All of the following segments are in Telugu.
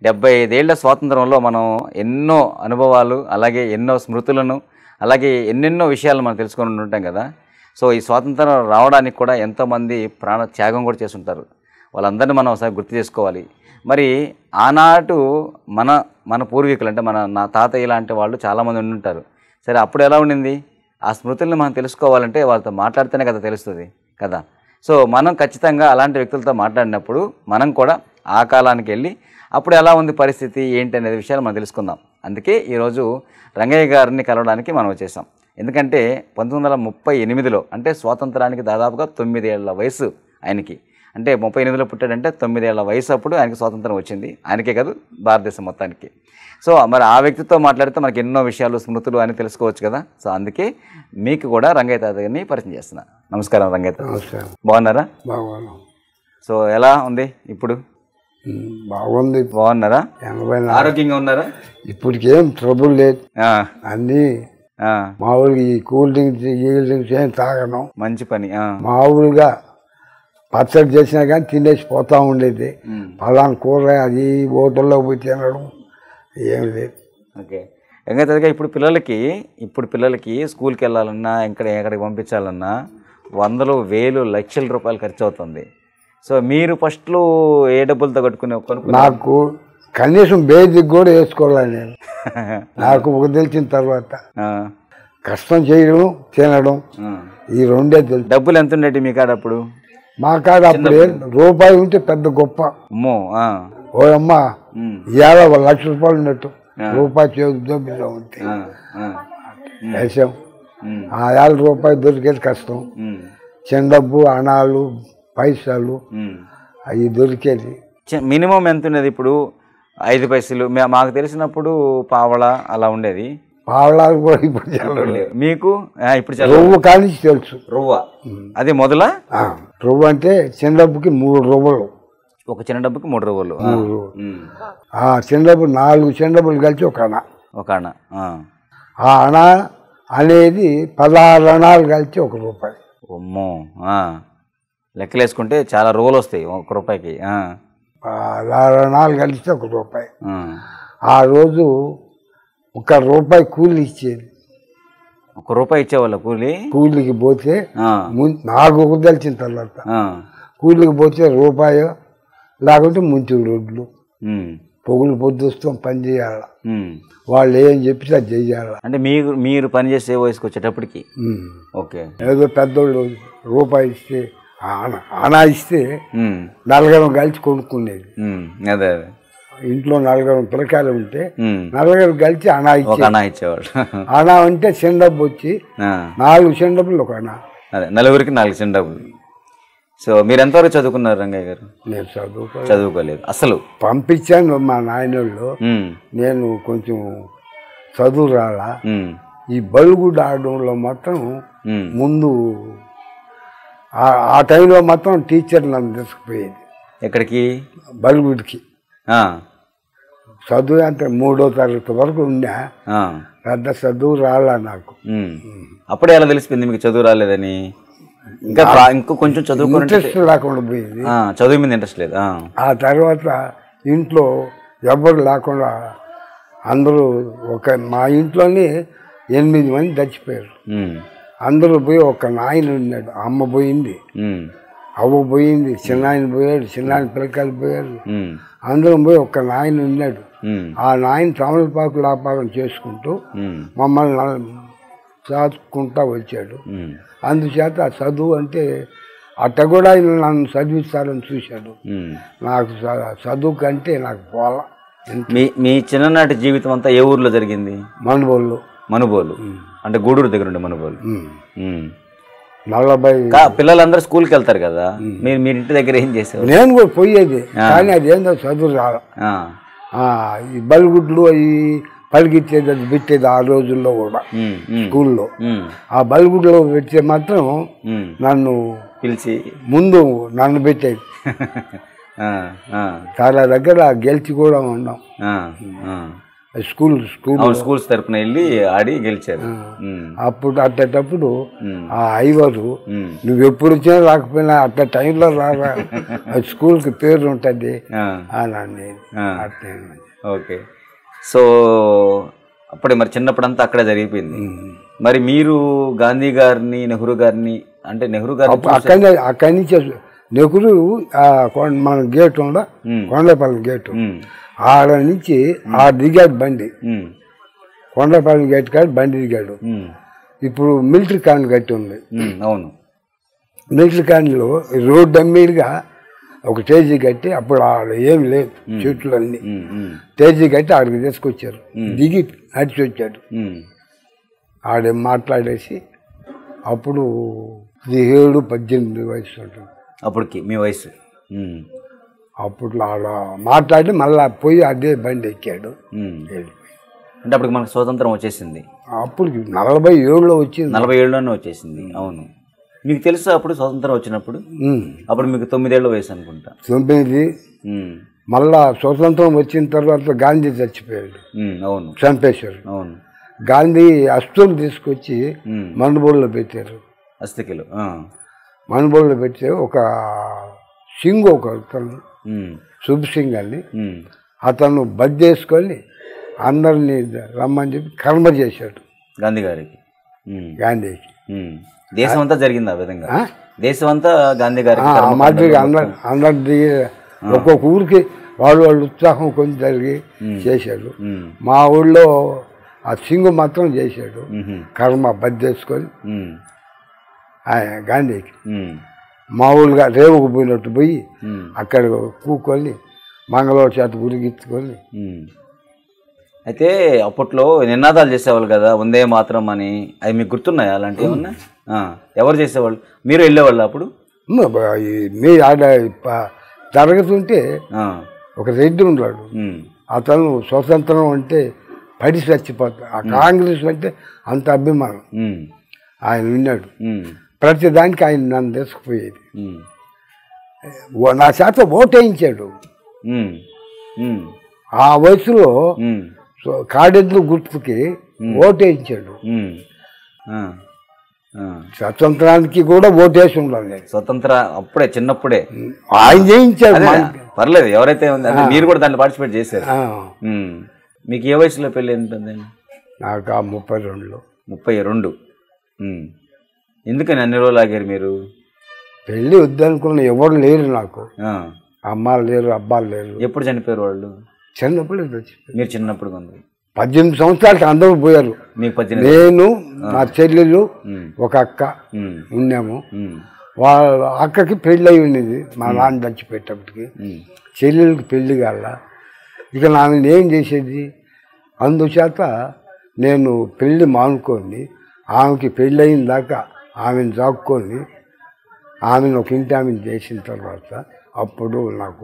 డెబ్బై ఐదేళ్ల స్వాతంత్రంలో మనం ఎన్నో అనుభవాలు అలాగే ఎన్నో స్మృతులను అలాగే ఎన్నెన్నో విషయాలు మనం తెలుసుకొని ఉంటాం కదా సో ఈ స్వాతంత్రం రావడానికి కూడా ఎంతోమంది ప్రాణ త్యాగం కూడా చేస్తుంటారు వాళ్ళందరినీ మనం ఒకసారి గుర్తు చేసుకోవాలి మరి ఆనాటు మన మన పూర్వీకులు అంటే మన నా తాతయ్య లాంటి వాళ్ళు చాలామంది ఉండుంటారు సరే అప్పుడు ఎలా ఉండింది ఆ స్మృతుల్ని మనం తెలుసుకోవాలంటే వాళ్ళతో మాట్లాడితేనే కదా తెలుస్తుంది కదా సో మనం ఖచ్చితంగా అలాంటి వ్యక్తులతో మాట్లాడినప్పుడు మనం కూడా ఆ కాలానికి వెళ్ళి అప్పుడు ఎలా ఉంది పరిస్థితి ఏంటి అనే విషయాలు మనం తెలుసుకుందాం అందుకే ఈరోజు రంగయ్య గారిని కలవడానికి మనం వచ్చేసాం ఎందుకంటే పంతొమ్మిది వందల ముప్పై ఎనిమిదిలో అంటే స్వాతంత్రానికి దాదాపుగా తొమ్మిదేళ్ల వయసు ఆయనకి అంటే ముప్పై ఎనిమిదిలో పుట్టాడంటే తొమ్మిదేళ్ల వయసు అప్పుడు ఆయనకి స్వాతంత్రం వచ్చింది ఆయనకే కాదు భారతదేశం మొత్తానికి సో మరి ఆ వ్యక్తితో మాట్లాడితే మనకి ఎన్నో విషయాలు స్మృతులు అని తెలుసుకోవచ్చు కదా సో అందుకే మీకు కూడా రంగయ్య తాత గారిని పరిచయం చేస్తున్నా నమస్కారం రంగయ్య తాత నమస్కారం బాగున్నారా బాగున్నాం సో ఎలా ఉంది ఇప్పుడు ఉమ్, బాగుంది బాగున్నారా ఎనభై నాలుగు ఆరోగ్యంగా ఉన్నారా ఇప్పటికేం ట్రబుల్ లేదు ఆ, అన్నీ ఆ, మామూలుగా ఈ కూల్ డ్రింక్స్ ఈ డ్రింక్స్ ఏం తాగను మంచి పని ఆ, మామూలుగా పచ్చడి చేసినా కానీ తినేసి పోతా ఉండేది ఉమ్, పలానా కూర అది హోటల్లో పోయి తినడం ఏం లేదు ఓకే రంగయ్య తాత గారు ఇప్పుడు పిల్లలకి ఇప్పుడు పిల్లలకి స్కూల్కి వెళ్ళాలన్నా ఇక్కడ ఎక్కడికి పంపించాలన్నా వందలు వేలు లక్షల రూపాయలు ఖర్చు అవుతుంది సో మీరు ఫస్ట్లో ఏ డబ్బులతో కట్టుకునే కొనుక్కున్నా నాకు కనీసం బేసిక్ కూడా వేసుకోవాలి నేను నాకు ఒక తెలిసిన తర్వాత ఆ, కష్టం చేయడం తినడం ఆ. ఈ రెండే తెలుసు డబ్బులు ఎంత ఉండేటి మీ కాడ అప్పుడు మా కాడ అప్పుడు ఏం రూపాయి ఉంటే పెద్ద గొప్ప అమ్మో ఆ, ఓ అమ్మ ఉమ్, ఇవాళ ఒక లక్ష రూపాయలు ఉన్నట్టు రూపాయి చేతితో బిడ్డ ఉంటే ఆ, ఆ, వేసాం ఉమ్, ఆ ఏళ్ళ రూపాయి దొరికేది కష్టం ఉమ్, చిన్న డబ్బు అణాలు పైసలు ఉమ్. అవి దొరికేది చి- మినిమం ఎంత ఉండేది ఇప్పుడు ఐదు పైసలు మే- మాకు తెలిసినప్పుడు పావల అలా ఉండేది పావలాలు కూడా ఇప్పుడు చల్లడు లేవు. మీకు ఆ, ఇప్పుడు చాలా రవ్వు కానీ తెలుసు రువ్వ అది మొదల ఆ, రవ్వు అంటే చిన్న డబ్బుకి మూడు రవ్వలు ఒక చిన్న డబ్బుకి మూడు రవ్వలు ఆ, మూడు రవ్వలు. ఉమ్, ఆ చిన్న డబ్బు నాలుగు చిన్న డబ్బులు కలిసి ఒక అణ ఒక అణ ఆ. ఆ అణ అనేది పదహారు అణాలు కలిసి ఒక రూపాయి అమ్మో ఆ. లెక్కలేసుకుంటే చాలా రోజులు వస్తాయి ఒక రూపాయికి ఆ, పదహారు అణాలు కలిస్తే ఒక రూపాయి ఆ. ఆ రోజు ఒక రూపాయి కూలి ఇచ్చేది ఒక రూపాయి ఇచ్చేవాళ్ళ కూలి కూలికి పోతే ఆ, ముం- నాకు ఒక తెలిసిన తర్వాత ఆ. కూలికి పోతే రూపాయి లేకుంటే ముంచుడు రోడ్లు ఉమ్, పొగులు పొద్దుస్తాం పని చేయాల ఉమ్. వాళ్ళు ఏం చెప్పితే అది చెయ్యాల అంటే మీరు మీరు పనిచేసే వయసుకి వచ్చేటప్పటికి ఉమ్. ఓకే ఏదో పెద్దోళ్ళు రూపాయి ఇస్తే ఆన ఆనా ఇస్తే ఉమ్, నలుగురం కలిసి కొనుక్కునేది ఉమ్, అదే అదే ఇంట్లో నలుగురం పిల్లకాయలు ఉంటే ఉమ్, నలుగురు కలిసి అనా ఒక ఇచ్చే అణ ఇచ్చేవాళ్ళు అనా అంటే చిన్నడబ్బు వచ్చి ఆ, నాలుగు చిన్నడబ్బులు ఒక అనా అదే నలుగురికి నాలుగు చిన్న డబ్బులు సో మీరు ఎంతవరకు చదువుకున్నారు రంగయ్య గారు నేను చదువుకో చదువుకోలేదు అసలు పంపించాను మా నాయనోళ్ళు ఉమ్, నేను కొంచెం చదువు రాలా ఉమ్, ఈ బలుగుడు ఆడడంలో మాత్రం ఉమ్, ముందు ఆ- ఆ టైంలో మాత్రం టీచర్ నన్ను తీసుకుపోయేది ఎక్కడికి బలుగుడికి ఆ, చదువు అంటే మూడో తరగతి వరకు ఉన్నా ఆ, పెద్ద చదువు రాలా నాకు ఉమ్. అప్పుడే ఎలా తెలిసిపోయింది మీకు చదువు రాలేదని ఇంకా ప్రా- ఇంకో కొంచెం చదువుకుంటే ఇంట్రెస్ట్ లేకుండా పోయింది ఆ, చదువు మీద ఇంట్రెస్ట్ లేదు ఆ, ఆ తర్వాత ఇంట్లో ఎవ్వరు లేకుండా అందరూ ఒక మా ఇంట్లోనే ఎనిమిది మంది చచ్చిపోయారు ఉమ్, అందరూ పోయి ఒక నాయన ఉన్నాడు అమ్మ పోయింది ఉమ్, అవ్వ పోయింది చిన్నాయన పోయాడు చిన్నాయన పిల్లకాయలు పోయారు ఉమ్, అందరం పోయి ఒక నాయన ఉన్నాడు ఉమ్, ఆ నాయన తమలపాకు వ్యాపారం చేసుకుంటూ ఉమ్, మమ్మల్ని నల్- సాదుకుంటా వచ్చాడు ఉమ్, అందుచేత ఆ చదువు అంటే అట్ట కూడా ఆయన నన్ను చదివిస్తారని చూశాడు ఉమ్. నాకు చ- చదువు కంటే నాకు పోల మీ మీ చిన్ననాటి జీవితం అంతా ఏ ఊర్లో జరిగింది మనుబోళ్ళు మనుబోలు అంటే గూడూరు దగ్గర ఉండే మనుబోలు ఉమ్. ఉమ్. నలభై కా పిల్లలందరూ స్కూల్కి వెళ్తారు కదా మీరు మీ ఇంటి దగ్గర ఏం చేసేవారు నేను కూడా పోయేది కానీ అదేందో చదువు రాల ఆ, ఆ, ఈ బలుగుడ్లు అవి పలికిచ్చేది అది పెట్టేది ఆ రోజుల్లో కూడా ఉమ్, ఉమ్, స్కూల్లో ఉమ్, ఆ బలుగుడ్లో పెట్టే మాత్రం ఉమ్. నన్ను పిలిచి ముందు నన్ను పెట్టేది ఆ, ఆ, చాలా దగ్గర గెలిచి కూడా ఉన్నాం ఆ, ఆ. స్కూల్ స్కూల్ అవును స్కూల్స్ తరపున వెళ్ళి ఆడి గెలిచారు ఉమ్, అప్పుడు అట్టేటప్పుడు ఉమ్, ఆ ఐవరు ఉమ్, నువ్వు ఎప్పుడు వచ్చినా రాకపోయినా అట్ట టైంలో రారా ఆ స్కూల్కి పేరు ఉంటుంది ఆ, అని అని ఆ. అట్టే ఓకే సో అప్పుడే మరి చిన్నప్పుడంతా అక్కడే జరిగిపోయింది మరి మీరు గాంధీ గారిని నెహ్రూ గారిని అంటే నెహ్రూ గారిని అప్పుడు అక్కడి అక్కడి నుంచి నెహ్రూ ఆ కొండ మన గేట్ ఉండ ఉమ్, కొండపల్లి గేటు ఉమ్, ఆడ నుంచి ఆ దిగాడు బండి ఉమ్, కొండపల్లి గేట్ కాదు బండి దిగాడు ఉమ్, ఇప్పుడు మిలిటరీ కాన్ కట్టి ఉంది ఉమ్, అవును మిలిటరీ కాన్లో రోడ్డు అమ్మీడిగా ఒక స్టేజీ కట్టి అప్పుడు ఆడ ఏం లేదు చెట్లు అన్ని ఉమ్, ఉమ్, స్టేజీ కట్టి ఆడికి తీసుకొచ్చారు దిగి నడిచి వచ్చాడు ఉమ్, ఆడ మాట్లాడేసి అప్పుడు పదిహేడు పద్దెనిమిది వయసు ఉంటుంది అప్పటికి మీ వయసు ఉమ్, అప్పుడు ఆడ మాట్లాడి మళ్ళా పోయి అదే బండి ఎక్కాడు ఉమ్. వెళ్ళిపోయి. అంటే అప్పటికి మనకు స్వాతంత్రం వచ్చేసింది అప్పుడు నలభై ఏడులో వచ్చింది నలభై ఏళ్ళలోనే వచ్చేసింది అవును మీకు తెలుసా అప్పుడు స్వాతంత్రం వచ్చినప్పుడు ఉమ్. అప్పుడు మీకు తొమ్మిదేళ్ల వయసు అనుకుంటా తొమ్మిది ఉమ్, మళ్ళా స్వతంత్రం వచ్చిన తర్వాత గాంధీ చచ్చిపోయాడు ఉమ్, అవును చంపేశారు అవును గాంధీ అస్తులు తీసుకొచ్చి ఉమ్, మనుబోళ్ళలో పెట్టారు అస్థికలు ఆ, మనుబోళ్ళలో పెడితే ఒక సింగ్ ఒక అతను ఉమ్, శుభ్ సింగ్ అని ఉమ్, అతను బద్దేసుకొని అందరినీ రమ్మని చెప్పి కర్మ చేశాడు గాంధీ గారికి ఉమ్, గాంధీకి ఉమ్. దేశం అంతా జరిగింది ఆ విధంగా ఆ? దేశం అంతా గాంధీ గారికి ఆ కర్మ మాదిరిగా అందరు అందరి ఒక్కొక్క ఊరికి వాళ్ళు వాళ్ళు ఉత్సాహం కొంచెం జరిగి చేశాడు ఉమ్, మా ఊళ్ళో ఆ సింగు మాత్రం చేశాడు ఉమ్హు, కర్మ బద్దేసుకొని ఉమ్, ఆయన గాంధీకి ఉమ్, మామూలుగా రేవుకు పోయినట్టు పోయి ఉమ్, అక్కడ కూకొని మంగళవారం చేత ఉరిగించుకొని ఉమ్. అయితే అప్పట్లో నినాదాలు చేసేవాళ్ళు కదా ఉందే మాత్రం అని అవి మీకు గుర్తున్నాయా అలాంటివి ఏమన్నా ఆ, ఎవరు చేసేవాళ్ళు మీరు వెళ్ళేవాళ్ళు అప్పుడు మ- బ- ఈ మీ ఆడ ప- జరుగుతుంటే ఆ, ఒక రెడ్డి ఉన్నాడు ఉమ్, అతను స్వతంత్రం అంటే పడి చచ్చిపోతాడు ఆ కాంగ్రెస్ అంటే అంత అభిమానం ఉమ్, ఆయన విన్నాడు ఉమ్, ప్రతి దానికి ఆయన నన్ను తీసుకుపోయేది ఉమ్, ఓ- నా చేత ఓటేయించాడు ఉమ్, ఉమ్, ఆ వయసులో ఉమ్, సో- కాడెద్దు గుర్తుకి ఓటేయించాడు ఉమ్, ఆ, ఆ. స్వతంత్రానికి కూడా ఓటేసి ఉండాలి నేను స్వతంత్ర అప్పుడే చిన్నప్పుడే ఆయన చేయించాడు అదే, మా- పర్లేదు ఎవరైతే ఉంది అంటే మీరు కూడా దాంట్లో పార్టిసిపేట్ చేశారు ఆ, ఉమ్. మీకు ఏ వయసులో పెళ్ళి ఉంటుందండి నాకు ఆ ముప్పై రెండులో ముప్పై రెండు ఉమ్. ఎందుకని అన్ని రోజులు ఆగారు మీరు పెళ్ళి వద్దనుకున్న ఎవరు లేరు నాకు ఆ. అమ్మాలు లేరు అబ్బాలు లేరు ఎప్పుడు చనిపోయారు వాళ్ళు చిన్నప్పుడు చచ్చిపోయారు. మీరు చిన్నప్పుడు కొందరు పద్దెనిమిది సంవత్సరాలకి అందరూ పోయారు మీకు పద్దెనిమిది నేను మా చెల్లెలు ఉమ్, ఒక అక్క ఉమ్, ఉన్నాము ఉమ్, వాళ్ళ అక్కకి పెళ్ళి అయి ఉన్నది మా నాన్న చచ్చిపోయేటప్పటికి ఉమ్, చెల్లెలకి పెళ్లి కాల ఇక నాన్న ఏం చేసేది అందుచేత నేను పెళ్ళి మానుకొని ఆమెకి పెళ్ళి అయిన దాకా ఆమెను చాక్కొని ఆమెను ఒక ఇంటి ఆమెను చేసిన తర్వాత అప్పుడు నాకు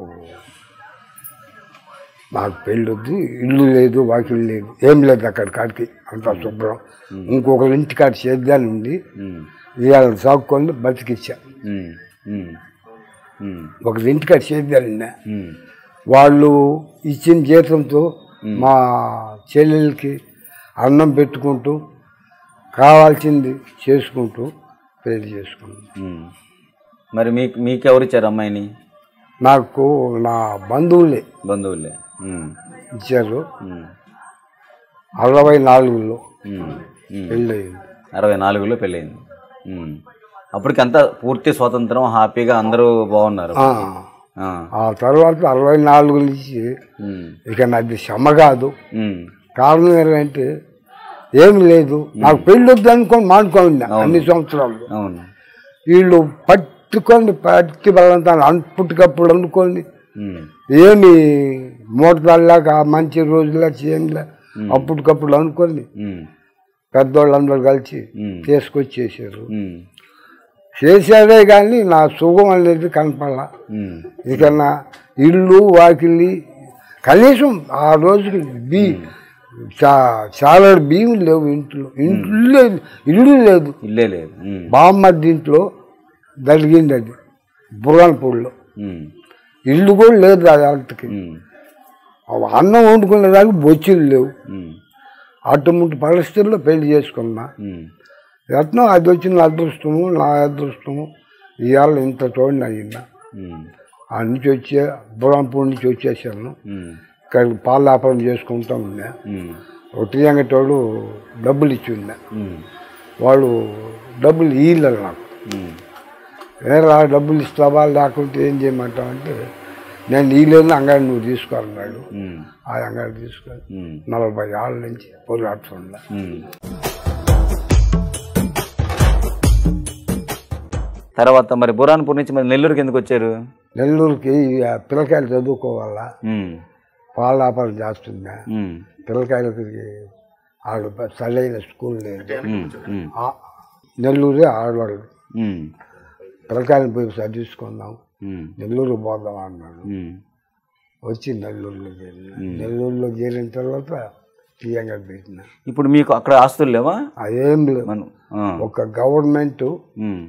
నాకు పెళ్ళి వద్దు ఇల్లు లేదు వాకిలు లేదు ఏం లేదు అక్కడ కాడికి అంత శుభ్రం ఇంకొకరి ఇంటి కాడ చేద్దాన్ని ఉంది ఉమ్, ఇవాళ చాక్కొని బతికిచ్చా ఉమ్, ఉమ్, ఉమ్, ఒకరి ఇంటి కాడ చేద్దాన్ని ఉమ్, వాళ్ళు ఇచ్చిన జీతంతో మా చెల్లెలకి అన్నం పెట్టుకుంటూ కావాల్సింది చేసుకుంటూ పెళ్లి చేసుకున్నాం ఉమ్. మరి మీకు మీకు ఎవరు ఇచ్చారు అమ్మాయిని నాకు నా బంధువులే బంధువులే ఉమ్, ఇచ్చారు ఉమ్, అరవై నాలుగులో ఉమ్, ఉమ్. పెళ్ళయింది అరవై నాలుగులో పెళ్ళయింది ఉమ్. అప్పటికంతా పూర్తి స్వాతంత్రం హ్యాపీగా అందరూ బాగున్నారు ఆ, ఆ, ఆ తర్వాత అరవై నాలుగు నుంచి ఉమ్, ఇక నాది శ్రమ కాదు ఉమ్, కారణం ఏంటంటే ఏమి లేదు నాకు పెళ్ళి వద్దు అనుకొని మానుకోండి అన్ని సంవత్సరాలు అవును వీళ్ళు పట్టుకొని పట్టి బలంతా పుట్టుకప్పుడు అనుకోండి ఉమ్, ఏమి మోటార్లాగా మంచి రోజులా చేయండిలా అప్పటికప్పుడు అనుకోండి ఉమ్, పెద్దోళ్ళందరూ కలిసి ఉమ్, తీసుకొచ్చేసారు ఉమ్, చేసేదే కానీ నా సుఖం అనేది కనపడాల ఉమ్, ఇక నా ఇల్లు వాకిలి కనీసం ఆ రోజుకి బీ చా చాలా బియ్యం లేవు ఇంట్లో ఇంట్లో లేదు ఇల్లు లేదు ఇల్లే లేదు ఉమ్, బామ్మద్ది ఇంట్లో జరిగింది అది బుర్రాన్పూడిలో ఉమ్, ఇల్లు కూడా లేదు ఆ వాళ్ళకి ఉమ్, ఆ అన్నం వండుకునే దాకా బొచ్చులు లేవు ఉమ్, అటువంటి పరిస్థితుల్లో పెళ్లి చేసుకున్నా ఉమ్, ఎట్నో అది వచ్చిన అదృష్టము నా అదృష్టము ఇవాళ ఇంత చూడండి అయ్యిందా ఉమ్, ఆ నుంచి వచ్చే బురాంపూర్ నుంచి వచ్చేసాను ఉమ్, ఇక్కడ పాల వ్యాపారం చేసుకుంటా ఉన్నా ఉమ్, ఒకటి అంగటోడు డబ్బులు ఇచ్చి ఉన్నా ఉమ్, వాళ్ళు డబ్బులు ఇయ్యలేదు నాకు ఉమ్, వేరే ఆ డబ్బులు ఇస్తావా లేకుంటే ఏం చేయమంటావు అంటే నేను ఇయ్యలేని అంగడి నువ్వు తీసుకోవాలన్నాడు ఉమ్, ఆ అంగడి తీసుకొని ఉమ్, నలభై ఏళ్ళ నుంచి పోరాడుతున్నా ఉమ్. తర్వాత మరి బురాన్పూర్ నుంచి మరి నెల్లూరుకి ఎందుకు వచ్చారు నెల్లూరుకి ఆ పిల్లకాయలు చదువుకోవాలా ఉమ్, పాల వ్యాపారం చేస్తున్నా ఉమ్, పిల్లకాయలకి ఆడు సరైన స్కూల్ లేదు ఉమ్, ఉమ్, ఆ నెల్లూరే ఆడవాళ్ళు ఉమ్, పిల్లకాయలు పోయి చదివించుకుందాం ఉమ్, నెల్లూరు పోదాం అన్నాడు ఉమ్, వచ్చి నెల్లూరులో చేరిన నెల్లూరులో చేరిన తర్వాత తీయంగా పెట్టిన ఇప్పుడు మీకు అక్కడ ఆస్తులు లేవా అదేం లేదు మన ఆ, ఒక గవర్నమెంట్ ఉమ్.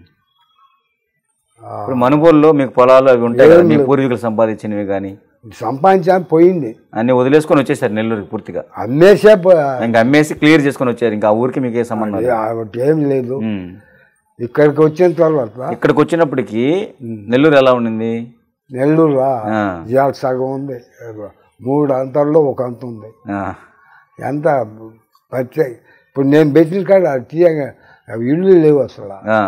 ఇప్పుడు మనుగోలులో మీకు పొలాలు అవి ఉంటాయి కదా మీ పూర్వీకులు సంపాదించినవి కానీ సంపాదించాను పోయింది అన్ని వదిలేసుకొని వచ్చేసారు నెల్లూరుకి పూర్తిగా అమ్మేసే పో- ఇంకా అమ్మేసి క్లియర్ చేసుకొని వచ్చారు ఇంకా ఆ ఊరికి మీకు ఏ సంబంధం లేదు. ఆవిడ ఏం లేదు ఉమ్. ఇక్కడికి వచ్చిన తర్వాత ఇక్కడికి వచ్చినప్పటికి నెల్లూరు ఎలా ఉండింది నెల్లూరు ఆ, ఇవాళ సగం ఉంది మూడు అంతల్లో ఒక అంత ఉంది ఆ, ఎంత ప్రత్యేక ఇప్పుడు నేను పెట్టిన కాడ తీయగా అవి ఇళ్ళు లేవు అసలు ఆ,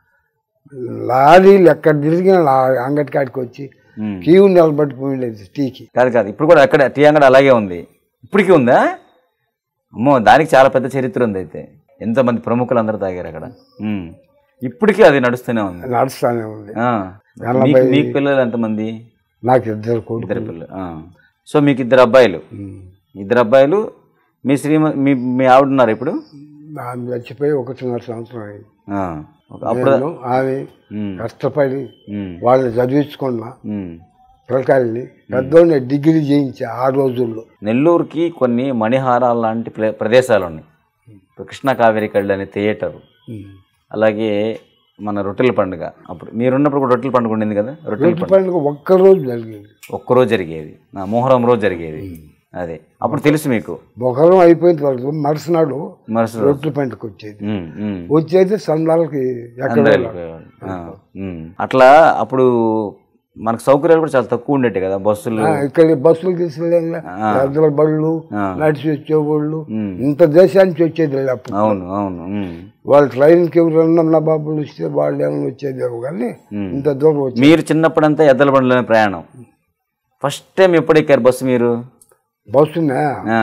లారీలు ఎక్కడ తిరిగిన అంగటి కాడికి వచ్చి ఉమ్. క్యూ నిలబడిపోయింది టీకి కాదు కాదు ఇప్పుడు కూడా అక్కడ టీ అంగడి అలాగే ఉంది ఇప్పటికీ ఉందా అమ్మో దానికి చాలా పెద్ద చరిత్ర ఉంది అయితే ఎంతమంది ప్రముఖులు అందరూ తాగారు అక్కడ ఉమ్. ఇప్పటికీ అది నడుస్తూనే ఉంది నడుస్తానే ఉంది ఆ. మీకు మీకు పిల్లలు ఎంతమంది నాకు ఇద్దరు కొడుకు ఇద్దరు పిల్లలు ఆ. సో మీకు ఇద్దరు అబ్బాయిలు ఇద్దరు అబ్బాయిలు మీ శ్రీమ మీ మీ ఆవిడ ఉన్నారు ఇప్పుడు ఆమె చచ్చిపోయి ఒకటిన్నర సంవత్సరం అయింది ఆ. ఒక- అప్పుడు నేను ఆమె ఉమ్, కష్టపడి ఉమ్, వాళ్ళని చదివించుకున్నా ఉమ్. పిల్లకాయల్ని పెద్దోడిని డిగ్రీ చేయించా ఆ రోజుల్లో నెల్లూరుకి కొన్ని మణిహారాలు లాంటి ప్ర- ప్రదేశాలు ఉన్నాయి ఇప్పుడు కృష్ణా కావేరి కళ్ళు అనే థియేటర్ అలాగే మన రొట్టెల పండుగ అప్పుడు మీరున్నప్పుడు కూడా రొట్టెల పండుగ ఉండింది కదా రొట్టెల రొట్టె పండుగ ఒక్కరోజు జరిగింది ఒక్కరోజు జరిగేది నా మొహరం రోజు జరిగేది అదే అప్పుడు తెలుసు మీకు మొహరం అయిపోయిన తర్వాత మరుసనాడు మరుసటి రోజు రొట్టె పండుగ వచ్చేది ఉమ్, ఉమ్. వచ్చేది సందాలకి ఎక్కడ అందరూ వెళ్ళిపోయేవాళ్ళు. ఆ, ఉమ్. అట్లా అప్పుడు మనకు సౌకర్యాలు కూడా చాలా తక్కువ ఉండేవి కదా బస్సులు ఇక్కడ బస్సులు తీసుకెళ్ళి ఎద్దల బళ్ళు ఆ. నడిచి వచ్చేవాళ్ళు ఉమ్. ఇంత దేశానికి వచ్చేది లేదు అప్పుడు అవును అవును ఉమ్. వాళ్ళు ట్రైన్కి ఎవరన్నా బాబులు వస్తే వాళ్ళు ఏమైనా వచ్చేదేమో కానీ ఇంత దూరం వచ్చి మీరు చిన్నప్పుడంతా ఎద్దల బండిలోనే ప్రయాణం ఫస్ట్ టైం ఎప్పుడు ఎక్కారు బస్సు మీరు బస్సునే ఆ,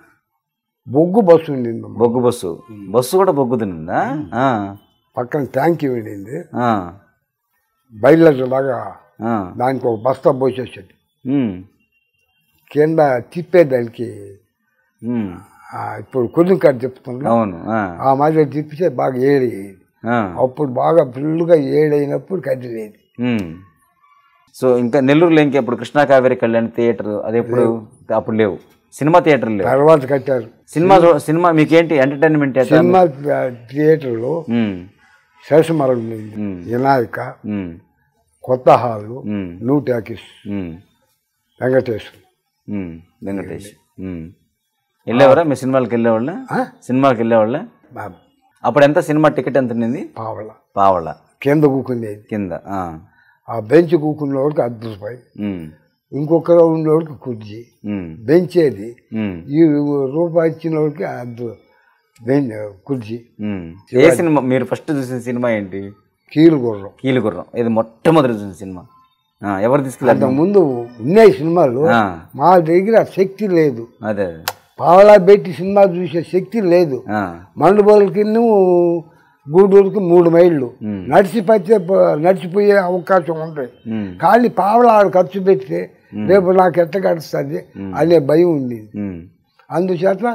బొగ్గు బస్సు ఉండింది బొగ్గు బస్సు బస్సు కూడా బొగ్గు తినిందా ఆ, పక్కన ట్యాంక్ ఉండింది ఆ, బయలుదేరేలాగా ఆ, దానికి ఒక బస్తా పోసేసేది ఉమ్, కింద తిప్పేదానికి ఉమ్, ఆ, ఇప్పుడు కుదురు కాడ చెప్తున్నా అవును ఆ, ఆ మాదిరి తిప్పితే బాగా ఏడి ఆ, అప్పుడు బాగా ఫుల్గా ఏడైనప్పుడు కదిలేదు ఉమ్. సో ఇంకా నెల్లూరులో ఇంకా ఇప్పుడు కృష్ణా కావేరి కళ్యాణ్ థియేటర్ అది ఎప్పుడు అప్పుడు లేవు సినిమా థియేటర్లు లేవు తర్వాత కట్టారు సినిమా చూ- సినిమా మీకేంటి ఎంటర్టైన్మెంట్ ఎట్లా? సినిమా థియేటర్లో ఉమ్, శేషమరం ఉంది ఉమ్, వినాయక ఉమ్, కొత్త హాలు ఉమ్, న్యూ టాకీస్ ఉమ్, వెంకటేశ్వర ఉమ్, వెంకటేష్ ఉమ్. వెళ్ళేవారా మీ సినిమాలకు వెళ్ళేవాళ్ళ ఆ? సినిమాకి వెళ్ళేవాళ్ళ బా- అప్పుడు ఎంత సినిమా టికెట్ ఎంత ఉన్నింది పావల పావళ కింద కూకునేది కింద ఆ, ఆ బెంచ్ కూకునే వాడికి అర్ధ రూపాయి ఉమ్, ఇంకొకరు ఉండేవాడికి కుర్జీ ఉమ్, బెంచ్ ఏది ఉమ్, ఈ రూపాయి ఇచ్చిన వాడికి అర్ధ బెంచ్ కుర్జీ ఉమ్. ఏ సినిమా మీరు ఫస్ట్ చూసిన సినిమా ఏంటి కీలు గుర్రం కీలుగుర్రం ఇది మొట్టమొదటి చూసిన సినిమా ఆ, ఎవరు తీసుకెళ్ళారు అంత ముందు ఉన్నాయి సినిమాలు ఆ, మా దగ్గర శక్తి లేదు అదే అదే పావలా పెట్టి సినిమా చూసే శక్తి లేదు ఆ, మండుబోలకి గూడూరుకి మూడు మైళ్ళు ఉమ్, నడిచిపోతే నడిచిపోయే అవకాశం ఉంటుంది ఉమ్, కానీ పావలా ఆడు ఖర్చు పెడితే రేపు నాకు ఎట్ట గడుస్తుంది అనే భయం ఉంది ఉమ్, అందుచేత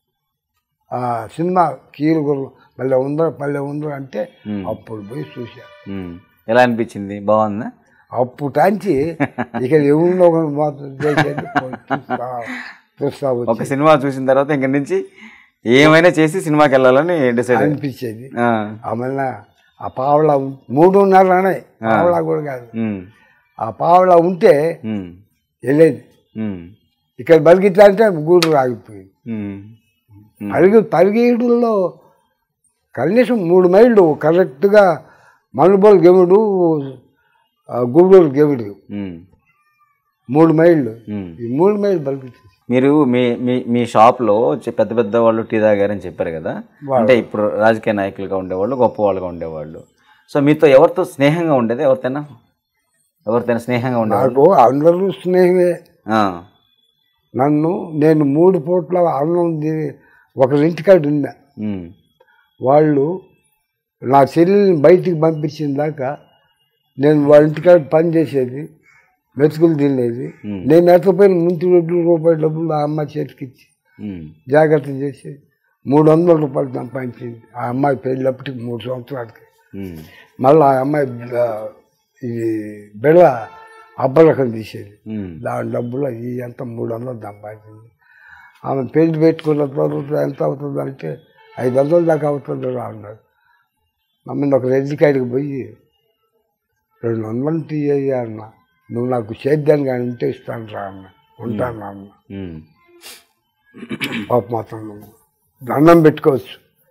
ఆ సినిమా కీలుగురు పల్లె ఉందరు పల్లె ఉందరు అంటే ఉమ్. అప్పుడు పోయి చూసా ఉమ్. ఎలా అనిపించింది బాగుందా అప్పుడు అంచి ఇక ఎవరిలో ఒకరు మాత్రం చేసేది పోయి చూస్తా చూస్తా ఒక వచ్చి సినిమా చూసిన తర్వాత ఇంక నుంచి ఏమైనా చేసి సినిమాకి వెళ్ళాలని డిసైడ్ అనిపించేది ఆమెన ఆ పావలా ఉం- మూడున్నర అనే పావలా కూడా కాదు ఆ పావలా ఉంటే వెళ్ళేది ఇక్కడ బలిగితే అంటే గూడూరు ఆగిపోయింది ఉమ్. పరిగి పరిగేడుల్లో కనీసం మూడు మైళ్ళు కరెక్ట్గా మనుబోలు గెముడు ఆ, గూడూరు గెముడు ఉమ్. మూడు మైళ్ళు ఉమ్. ఈ మూడు మైళ్ళు బలిగింది మీరు మీ మీ మీ షాప్లో చె- పెద్ద పెద్ద వాళ్ళు టీ తాగారని చెప్పారు కదా అంటే ఇప్పుడు రాజకీయ నాయకులుగా ఉండేవాళ్ళు గొప్ప వాళ్ళుగా ఉండేవాళ్ళు సో మీతో ఎవరితో స్నేహంగా ఉండేది ఎవరితోనా ఎవరితోనా స్నేహంగా ఉండేవాళ్ళు నాకు అందరూ స్నేహమే ఆ. నన్ను నేను మూడు పూట్ల అన్నం తిని ఒకరింటికాడ ఉన్నా ఉమ్. వాళ్ళు నా చెల్లిని బయటికి పంపించిన దాకా నేను వాళ్ళ ఇంటికాడ పని చేసేది మెతుకులు తినేది ఉమ్. నేను ఎత్తపోయిన ముందు రెండు రూపాయల డబ్బులు ఆ అమ్మాయి చేతికి ఇచ్చి ఉమ్. జాగ్రత్త చేసి మూడు వందల రూపాయలు సంపాదించింది ఆ అమ్మాయి పెళ్ళప్పటికి మూడు సంవత్సరాలకి ఉమ్. మళ్ళీ ఆ అమ్మాయి ఆ, ఇది బిళ్ళ అబ్బలకం తీసేది ఉమ్. దాని డబ్బులు ఈ ఎంత మూడు వందలు సంపాదించింది ఆమె పెళ్లి పెట్టుకున్న తర్వాత ఎంత అవుతుంది అంటే ఐదు వందల దాకా అవుతుంది రా అన్నాడు మమ్మల్ని ఒక రెడ్డి కాడికి పోయి రెండు వందలు తీయ్యా అన్న నువ్వు నాకు చేద్దాను కానీ ఉంటే ఇస్తాను రా అన్న ఉంటాను రా అన్న ఉమ్. పాప మాత్రం నువ్వు దండం పెట్టుకోవచ్చు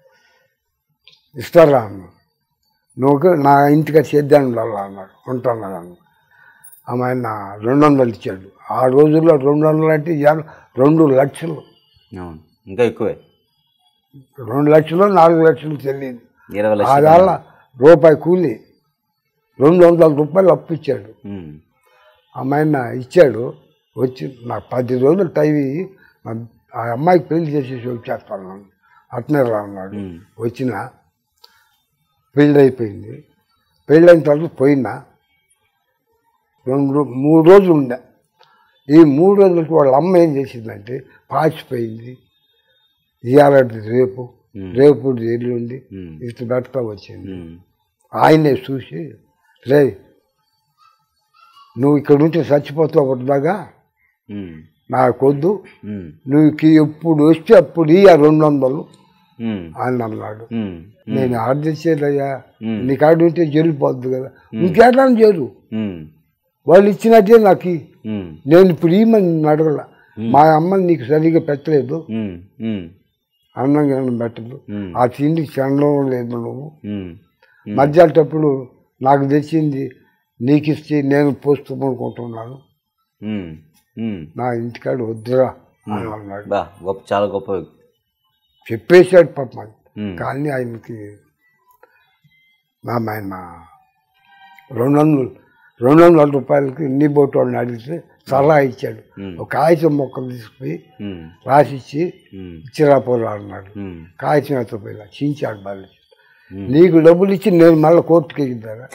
ఇస్తారా అన్న నువ్వు నా ఇంటికి చేద్దాను రా అన్నాడు ఉంటాను అన్న ఆమె ఆయన రెండు వందలు ఇచ్చాడు ఆ రోజుల్లో రెండు వందలు అంటే ఇవాళ రెండు లక్షలు అవును ఇంకా ఎక్కువే రెండు లక్షలు నాలుగు లక్షలు తెలియదు ఇరవై లక్షలు ఆదాళ్ళ రూపాయి కూలి రెండు వందల రూపాయలు అప్పు ఇచ్చాడు ఉమ్. అమ్మాయిన ఇచ్చాడు వచ్చి నాకు పది రోజులు టైం ఇయ్యి, నా- ఆ అమ్మాయికి పెళ్లి చేసేసి వచ్చేస్తాను అట్నే రా అన్నాడు ఉమ్. వచ్చిన పెళ్ళి అయిపోయింది పెళ్ళి అయిన తర్వాత పోయినా రెండు రో- మూడు రోజులు ఉండే ఈ మూడు రోజులకి వాళ్ళ అమ్మ ఏం చేసిందంటే పాచిపోయింది ఇవాళ రేపు ఉమ్. రేపు ఎల్లుండి ఉమ్. ఇటు పెడతా వచ్చింది ఉమ్. ఆయనే చూసి రే నువ్వు ఇక్కడ ఉంటే చచ్చిపోతావు ఒకటిదాకా ఉమ్. నాకొద్దు ఉమ్. నువ్వు ఎప్పుడు వస్తే అప్పుడు ఇయ్య రెండు వందలు ఉమ్. అని అన్నాడు ఉమ్. నేను ఆర్డర్ చేసేదయ్యా ఉమ్. నీ కాడ ఉంటే జరిగిపోద్ది కదా ఇంకేటా చేరు ఉమ్. వాళ్ళు ఇచ్చినట్టే నాకు ఇయ్యి. ఉమ్. నేను ఇప్పుడు ఈమని అడగల మా అమ్మ నీకు సరిగ్గా పెట్టలేదు ఉమ్. ఉమ్. అన్నం గిన్నం పెట్టదు ఉమ్. ఆ తిండి చండం లేదు నువ్వు ఉమ్. మధ్యాహ్నప్పుడు నాకు తెచ్చింది నీకు ఇస్తే నేను పోసుకోమనుకుంటున్నాను ఉమ్. ఉమ్. నా ఇంటికాడ వద్దురా అని అన్నాడు బా గొప్ప చాలా గొప్ప చెప్పేశాడు పాప ఉమ్. కానీ ఆయనకి మా ఆయన రెండు వందలు రెండు వందల రూపాయలకి ఇన్ని బోటు వాళ్ళని అడిగితే సలహా ఇచ్చాడు ఉమ్. ఒక కాగితం మొక్కలు తీసుకుపోయి ఉమ్. రాసిచ్చి ఉమ్. ఇచ్చిరాపోరా అన్నాడు ఉమ్. కాగితం ఎత్తపోయినా చించాడు బాగా ఉమ్. నీకు డబ్బులు ఇచ్చి నేను మళ్ళీ కోర్టుకి ఎగిద్దారా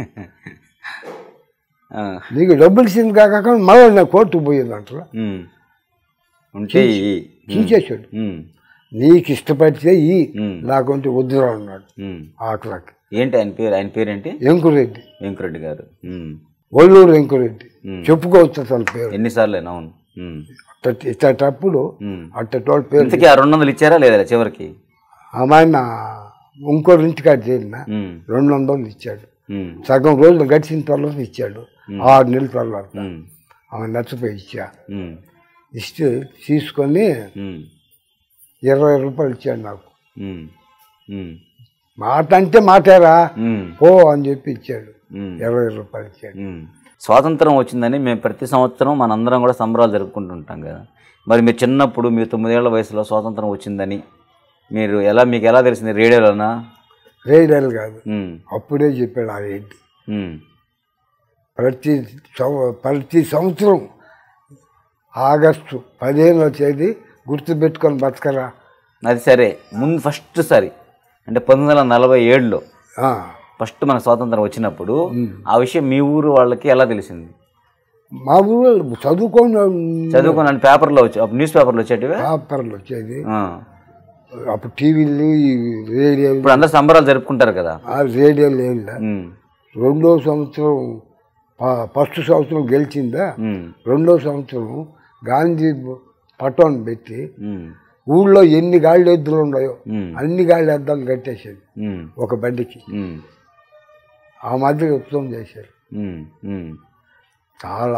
ఆ. నీకు డబ్బులు ఇచ్చింది కాక మళ్ళీ నేను కోర్టుకు పోయేదంటారా ఉమ్. ఉంటే ఈ. చించేశాడు ఉమ్. నీకు ఇష్టపడితే ఈ ఉమ్. లేకుంటే వద్దురా అన్నాడు ఉమ్. ఆకలాకి ఏంటి ఆయన పేరు ఆయన పేరేంటి ఎంకురెడ్డి వెంకరెడ్డి గారు ఉమ్. ఒల్లూరు ఎంకురెడ్డి ఉమ్. చెప్పుకోవచ్చు తన పేరు ఎన్నిసార్లు అవును ఉమ్. అట్ట- ఇట్టేటప్పుడు ఉమ్. అట్టటోళ్ళ పేరు ఇంతకీ ఆ రెండు వందలు ఇచ్చారా లేదా చివరికి ఆమె ఇంకోటి ఇంటికాడ చేరిన ఉమ్. రెండు వందలు ఇచ్చాడు ఉమ్. సగం రోజులు గడిచిన తర్వాత ఇచ్చాడు ఆరు నెలల తర్వాత ఉమ్. ఆమె నచ్చపోయి ఇచ్చా ఉమ్. ఇస్తే తీసుకొని ఉమ్. ఇరవై రూపాయలు ఇచ్చాడు నాకు ఉమ్. ఉమ్. మాట అంటే మాటారా ఉమ్. పో అని చెప్పి ఇచ్చాడు ఉమ్. ఇరవై రూపాయలు ఇచ్చాడు ఉమ్. స్వాతంత్రం వచ్చిందని మేము ప్రతి సంవత్సరం మనందరం కూడా సంబరాలు జరుపుకుంటుంటాం కదా మరి మీరు చిన్నప్పుడు మీరు తొమ్మిదేళ్ల వయసులో స్వాతంత్రం వచ్చిందని మీరు ఎలా మీకు ఎలా తెలిసింది రేడియోలోనా రేడియాలు కాదు ఉమ్. అప్పుడే చెప్పాడు ఆ రెడ్డి ఉమ్. ప్రతి సంవ- ప్రతి సంవత్సరం ఆగస్టు పదిహేనవ తేదీ గుర్తుపెట్టుకొని బతకరా అది సరే ముందు ఫస్ట్ సారి అంటే పంతొమ్మిది వందల నలభై ఏడులో ఆ, ఫస్ట్ మన స్వాతంత్రం వచ్చినప్పుడు ఆ విషయం మీ ఊరు వాళ్ళకి ఎలా తెలిసింది మా ఊళ్ళో చదువుకొని చదువుకున్నాను పేపర్లో వచ్చి అప్పుడు న్యూస్ పేపర్లో వచ్చేటివే పేపర్లు వచ్చేది ఆ. అప్పుడు టీవీలు ఈ రేడియోలు ఇప్పుడు అందరు సంబరాలు జరుపుకుంటారు కదా ఆ రేడియోలు ఏం లే. ఉమ్. రెండో సంవత్సరం ప- ఫస్ట్ సంవత్సరం గెలిచిందా ఉమ్. రెండో సంవత్సరం గాంధీ పటం పెట్టి ఉమ్. ఊళ్ళో ఎన్ని గాళ్ళు ఎద్దులు ఉన్నాయో ఉమ్. అన్ని గాళ్ళు ఎద్దాలు కట్టేసేది ఉమ్. ఒక బండికి ఉమ్. ఆ మధ్య ఉత్సవం చేశారు ఉమ్. ఉమ్. చాలా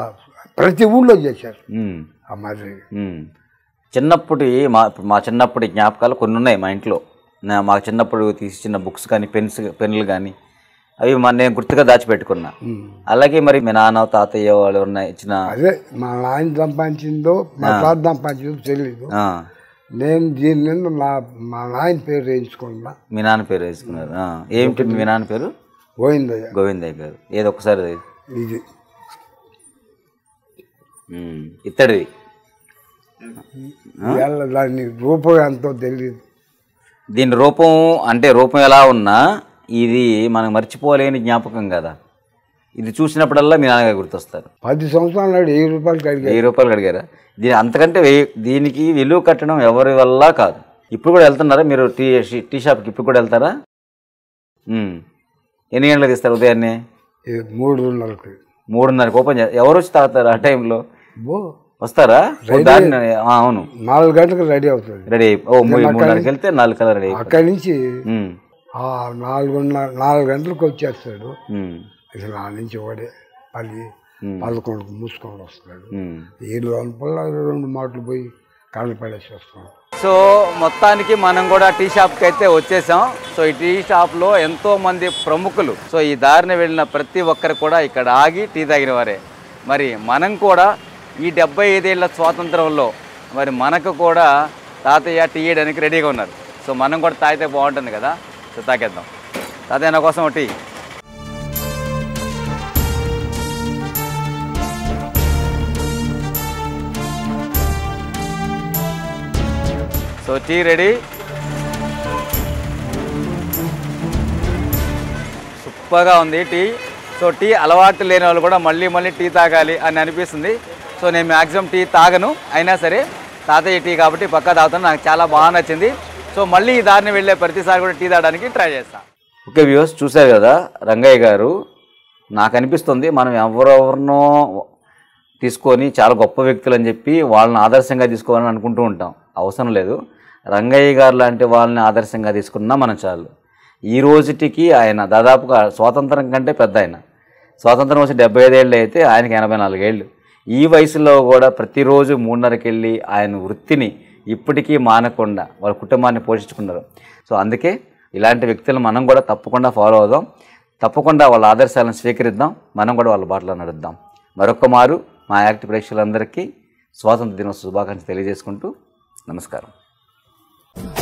ప్రతి ఊళ్ళో చేశారు ఉమ్, ఆ మాదిరి ఉమ్. చిన్నప్పటి మా మా చిన్నప్పటి జ్ఞాపకాలు కొన్ని ఉన్నాయి మా ఇంట్లో నా మా చిన్నప్పుడు తీసిన బుక్స్ కానీ పెన్స్ పెన్నులు కానీ అవి మా నేను గుర్తుగా దాచిపెట్టుకున్నా ఉమ్. అలాగే మరి మీ నాన్న తాతయ్య వాళ్ళు ఉన్నాయి ఇచ్చిన అదే మా నాయన సంపాదించిందో మా తాత సంపాదించిందో తెలియదు ఆ, నేను దీని మీద నా మా నాయన పేరు వేయించుకున్నా మీ నాన్న పేరు వేసుకున్నారు ఆ, ఏమిటి మీ నాన్న పేరు పోయిందయ్య గోవిందయ్య గారు ఏదో ఒకసారి ఇది ఉమ్, ఇత్తడిది ఇవాళ దాని రూపం ఎంతో తెలియదు దీని రూపం అంటే రూపం ఎలా ఉన్నా ఇది మనం మర్చిపోలేని జ్ఞాపకం కదా ఇది చూసినప్పుడల్లా మీ నాన్నగారు గుర్తొస్తారు పది సంవత్సరాల నాడు వెయ్యి రూపాయలకి అడిగారు వెయ్యి రూపాయలు అడిగారా దీని అంతకంటే వెయ్యి దీనికి విలువ కట్టడం ఎవరి వల్ల కాదు ఇప్పుడు కూడా వెళ్తున్నారా మీరు టీ టీ షాప్కి ఇప్పుడు కూడా వెళ్తారా ఉమ్. ఎన్ని గంటలకు ఇస్తారు ఉదయాన్నే ఇది మూడున్నరకి మూడున్నరకు ఓపెన్ చే ఎవరు వచ్చి తాగుతారు ఆ టైంలో బో వస్తారా ఓ దారిన ఆ, అవును నాలుగు గంటలకు రెడీ అవుతుంది రెడీ అయిపో ఓ మూడు మూడున్నరకి వెళ్తే నాలుగు కలర్ రెడీ అయిపో అక్కడి నుంచి ఉమ్, ఆ నాలుగున్నర నాలుగు గంటలకు వచ్చేస్తాడు ఉమ్, ఇక నా నుంచి ఒకడే పది ఉమ్, పదకొండుకు మూసుకొని వస్తాడు ఉమ్. ఏడు లోపల రెండు మాటలు పోయి కళ్ళు పడేసి వస్తాం సో మొత్తానికి మనం కూడా టీ షాప్కి అయితే వచ్చేసాం సో ఈ టీ షాప్లో ఎంతో మంది ప్రముఖులు సో ఈ దారిని వెళ్ళిన ప్రతి ఒక్కరు కూడా ఇక్కడ ఆగి టీ తాగిన వారే మరి మనం కూడా ఈ డెబ్బై ఐదేళ్ల స్వాతంత్రంలో మరి మనకు కూడా తాతయ్య టీ ఇవ్వడానికి రెడీగా ఉన్నారు సో మనం కూడా తాగితే బాగుంటుంది కదా సో తాగేద్దాం తాతయ్య నా కోసం ఒక టీ సో టీ రెడీ సూపర్గా ఉంది టీ సో టీ అలవాటు లేని వాళ్ళు కూడా మళ్ళీ మళ్ళీ టీ తాగాలి అని అనిపిస్తుంది సో నేను మ్యాక్సిమం టీ తాగను అయినా సరే తాతయ్య టీ కాబట్టి పక్కా తాగుతాను నాకు చాలా బాగా నచ్చింది సో మళ్ళీ ఈ దారిని వెళ్ళే ప్రతిసారి కూడా టీ తాగడానికి ట్రై చేస్తాను ఓకే వ్యూస్ చూశారు కదా రంగయ్య గారు నాకు అనిపిస్తుంది మనం ఎవరెవరినో తీసుకొని చాలా గొప్ప వ్యక్తులు అని చెప్పి వాళ్ళని ఆదర్శంగా తీసుకోవాలని అనుకుంటూ ఉంటాం అవసరం లేదు రంగయ్య గారు లాంటి వాళ్ళని ఆదర్శంగా తీసుకున్నా మనం చాలు ఈ రోజుటికి ఆయన దాదాపుగా స్వాతంత్రం కంటే పెద్ద ఆయన స్వాతంత్రం వచ్చి డెబ్బై ఐదేళ్ళు అయితే ఆయనకి ఎనభై నాలుగేళ్ళు ఈ వయసులో కూడా ప్రతిరోజు మూడున్నరకి వెళ్ళి ఆయన వృత్తిని ఇప్పటికీ మానకుండా వాళ్ళ కుటుంబాన్ని పోషించుకున్నారు సో అందుకే ఇలాంటి వ్యక్తులను మనం కూడా తప్పకుండా ఫాలో అవుదాం తప్పకుండా వాళ్ళ ఆదర్శాలను స్వీకరిద్దాం మనం కూడా వాళ్ళ బాటలో నడుద్దాం మరొక మారు మా యాక్ట్ ప్రేక్షకులందరికీ స్వాతంత్ర దినోత్సవ శుభాకాంక్షలు తెలియజేసుకుంటూ నమస్కారం